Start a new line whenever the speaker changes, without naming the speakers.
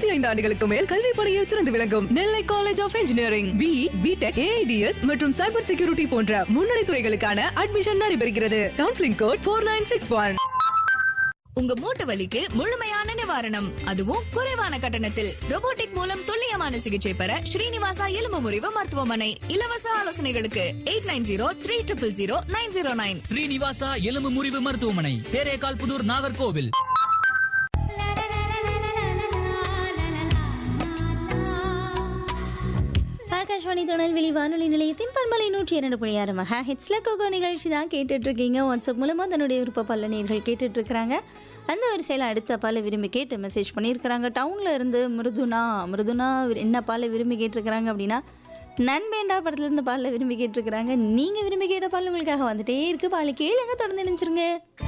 பதினைந்து ஆண்டுகளுக்கு மேல் கல்வி பணியில் சிறந்து விளங்கும் Nellai College of Engineering B B Tech AIDS மற்றும் சைபர் செக்யூரிட்டி போன்ற முன்னணி துறைகளுக்கான அட்மிஷன் நடைபெறுகிறது counselling code four nine six one
உங்க மூட்டு வலிக்கு முழுமையான நிவாரணம் அதுவும் குறைவான கட்டணத்தில் robotic மூலம் துல்லியமான சிகிச்சை பெற ஸ்ரீனிவாசா எலும்பு முறிவு மருத்துவமனை இலவச ஆலோசனைகளுக்கு eight nine zero three triple zero nine zero nine
Srinivasa எலும்பு முறிவு மருத்துவமனை தேரேகால் புதூர் நாகர்கோவில்
ஆகாஷ்வாணி திருநெல்வேலி வானொலி நிலையத்தின் பண்பலை நூற்றி இரண்டு புள்ளி ஆறு மகா ஹெட்ஸ்ல கோகோ நிகழ்ச்சி தான் கேட்டுட்டு இருக்கீங்க வாட்ஸ்அப் மூலமா தன்னுடைய விருப்ப பல்ல நேர்கள் கேட்டுட்டு இருக்கிறாங்க அந்த வரிசையில் அடுத்த பாலை விரும்பி கேட்டு மெசேஜ் பண்ணியிருக்கிறாங்க டவுன்ல இருந்து மிருதுனா மிருதுனா விரு- என்ன பாலை விரும்பி கேட்டிருக்கிறாங்க அப்படின்னா நண்பேண்டா படத்துல இருந்து பாலில் விரும்பி கேட்டிருக்கிறாங்க நீங்க விரும்பி கேட்ட பால் உங்களுக்காக வந்துட்டே இருக்கு பாலை கேளுங்க தொடர்ந்து நினைச்சிருங்க